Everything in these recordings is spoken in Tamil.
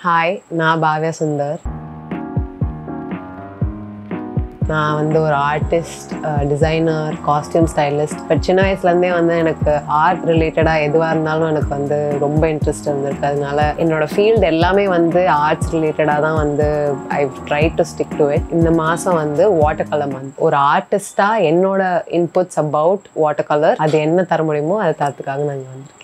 ஹாய் நான் பாவ்யா சுந்தர் நான் வந்து ஒரு artist designer costume stylist but சின்ன வயசுலேருந்தே வந்து எனக்கு ஆர்ட் ரிலேட்டடாக எதுவாக இருந்தாலும் எனக்கு வந்து ரொம்ப இன்ட்ரெஸ்ட் இருந்திருக்கு அதனால என்னோட ஃபீல்டு எல்லாமே வந்து ஆர்ட்ஸ் ரிலேட்டடாக தான் வந்து I try to stick to it இந்த மாதம் வந்து வாட்டர் கலர் மந்த் ஒரு ஆர்டிஸ்டாக என்னோட இன்புட்ஸ் அபவுட் வாட்டர் கலர் அது என்ன தர முடியுமோ அதை தரத்துக்காக நாங்கள் வந்திருக்கேன்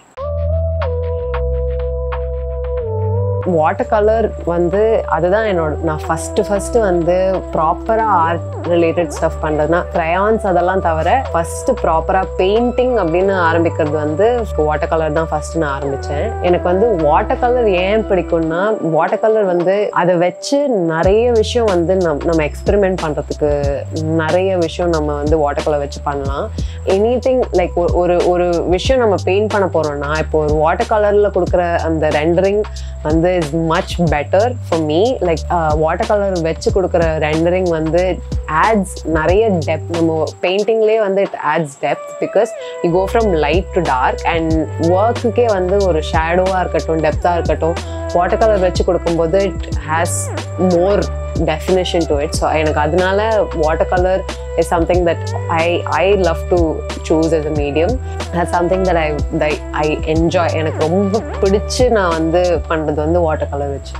வாட்டர் கலர் வந்து அதுதான் என்னோட நான் ஃபஸ்ட்டு ஃபஸ்ட்டு வந்து ப்ராப்பராக ஆர்ட் ரிலேட்டட் ஸ்டஃப் பண்ணுறதுனா க்ரையான்ஸ் அதெல்லாம் தவிர ஃபஸ்ட்டு ப்ராப்பராக பெயிண்டிங் அப்படின்னு ஆரம்பிக்கிறது வந்து வாட்டர் கலர் தான் ஃபஸ்ட்டு நான் ஆரம்பித்தேன் எனக்கு வந்து வாட்டர் கலர் ஏன் பிடிக்கும்னா வாட்டர் கலர் வந்து அதை வச்சு நிறைய விஷயம் வந்து நம் நம்ம எக்ஸ்பெரிமெண்ட் பண்ணுறதுக்கு நிறைய விஷயம் நம்ம வந்து வாட்டர் கலர் வச்சு பண்ணலாம் எனி திங் லைக் ஒரு ஒரு விஷயம் நம்ம பெயிண்ட் பண்ண போகிறோம்னா இப்போ ஒரு வாட்டர் கலரில் கொடுக்குற அந்த ரெண்டரிங் வந்து is much better for me like water colour வச்சு கொடுக்குற ரெண்டரிங் வந்து ஆட்ஸ் நிறைய டெப்த் நம்ம பெயிண்டிங்லேயே வந்து it adds depth because you go from light to dark and ஒர்க்குக்கே வந்து ஒரு ஷேடோவாக இருக்கட்டும் டெப்த்தாக இருக்கட்டும் வாட்டர் கலர் வச்சு கொடுக்கும்போது it has more definition to it so எனக்கு அதனால water colour is something that I I love to choose as a medium அது something that I I enjoy எனக்கு ரொம்ப பிடிச்சி நான் வந்து பண்ணுறது வந்து வாட்டர் கலர் வச்சு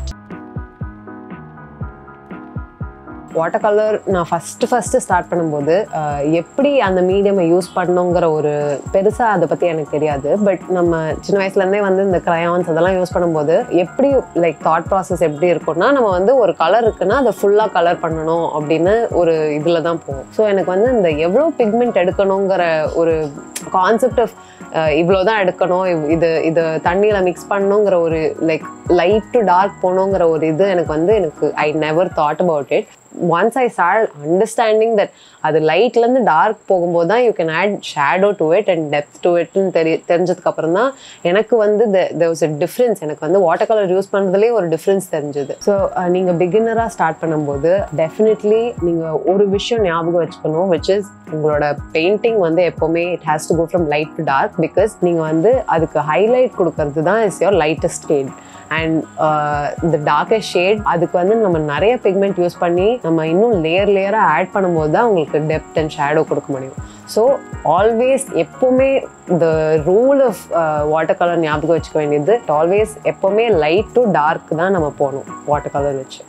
வாட்டர் கலர் நான் ஃபஸ்ட்டு ஃபஸ்ட்டு ஸ்டார்ட் பண்ணும்போது அஹ், எப்படி அந்த மீடியமை யூஸ் பண்ணணுங்கிற ஒரு பெருசாக அதை பற்றி எனக்கு தெரியாது பட் நம்ம சின்ன வயசுலேருந்தே வந்து இந்த க்ரையான்ஸ் அதெல்லாம் யூஸ் பண்ணும்போது எப்படி லைக் தாட் ப்ராசஸ் எப்படி இருக்கும்னா நம்ம வந்து ஒரு கலர் இருக்குன்னா அதை ஃபுல்லாக கலர் பண்ணணும் அப்படின்னு ஒரு இதில் தான் போகும் ஸோ எனக்கு வந்து இந்த எவ்வளோ பிக்மெண்ட் எடுக்கணுங்கிற ஒரு கான்செப்ட் ஆஃப் இவ்வளோ தான் எடுக்கணும் இவ்- இது இது தண்ணியில் மிக்ஸ் பண்ணணுங்கிற ஒரு லைக் லைட் டு டார்க் போகணுங்கிற ஒரு இது எனக்கு வந்து எனக்கு I never thought about it once I start understanding that அது லைட்லேருந்து டார்க் போகும்போது தான் you can add shadow to it and depth to இட்னு தெரி தெரிஞ்சதுக்கு அப்புறம் தான் எனக்கு வந்து த வாஸ் a டிஃப்ரென்ஸ் எனக்கு வந்து வாட்டர் கலர் யூஸ் பண்ணுறதுலேயே ஒரு டிஃப்ரென்ஸ் தெரிஞ்சது ஸோ நீங்கள் பிகினராக ஸ்டார்ட் பண்ணும்போது டெஃபினெட்லி நீங்கள் ஒரு விஷயம் ஞாபகம் வச்சுக்கணும் விச் இஸ் உங்களோட பெயிண்டிங் வந்து எப்போவுமே it has to go from light to dark because நீங்கள் வந்து அதுக்கு ஹைலைட் கொடுக்கறது தான் is your lightest shade and இந்த டார்க்கஸ்ட் ஷேட் அதுக்கு வந்து நம்ம நிறைய பிக்மெண்ட் யூஸ் பண்ணி நம்ம இன்னும் லேயர் லேயராக ஆட் பண்ணும்போது தான் உங்களுக்கு டெப்த் அண்ட் ஷேடோ கொடுக்க முடியும் ஸோ ஆல்வேஸ் எப்போவுமே இந்த ரூல் ஆஃப் வாட்டர் கலர் ஞாபகம் வச்சுக்க வேண்டியது ஆல்வேஸ் எப்போவுமே லைட் டு டார்க் தான் நம்ம போகணும் வாட்டர் கலர் வச்சு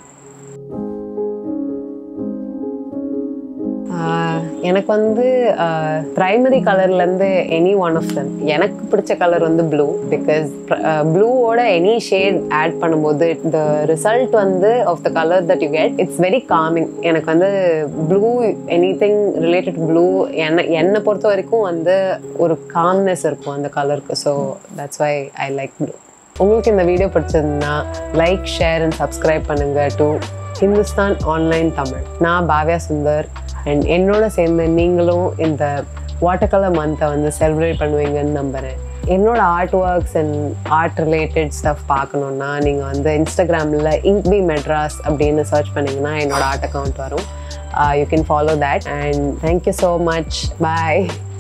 ஆஹ் எனக்கு வந்து ப்ரைமரி கலர்லேருந்து எனி ஒன் ஆஃப் தம் எனக்கு பிடிச்ச கலர் வந்து ப்ளூ பிகாஸ் ப்ளூவோட எனி ஷேட் ஆட் பண்ணும்போது த ரிசல்ட் வந்து of the colour that you get it's very calming எனக்கு வந்து blue anything related blue என்ன என்னை பொறுத்த வரைக்கும் வந்து ஒரு காம்னஸ் இருக்கும் அந்த கலருக்கு so that's why I like blue உங்களுக்கு இந்த வீடியோ பிடிச்சிருந்தா லைக் ஷேர் அண்ட் சப்ஸ்கிரைப் பண்ணுங்க டு ஹிந்துஸ்தான் ஆன்லைன் தமிழ் நான் பாவ்யா சுந்தர் அண்ட் என்னோட சேர்ந்து நீங்களும் இந்த வாட்டர் கலர் மந்த்தை வந்து செலிப்ரேட் பண்ணுவீங்கன்னு நம்புகிறேன் என்னோட art works and art related stuff பார்க்கணுன்னா நீங்கள் வந்து இன்ஸ்டாகிராமில் இங்க் பி மெட்ராஸ் அப்படின்னு சர்ச் பண்ணிங்கன்னா என்னோட ஆர்ட் அக்கௌண்ட் வரும் you can follow that and thank you so much bye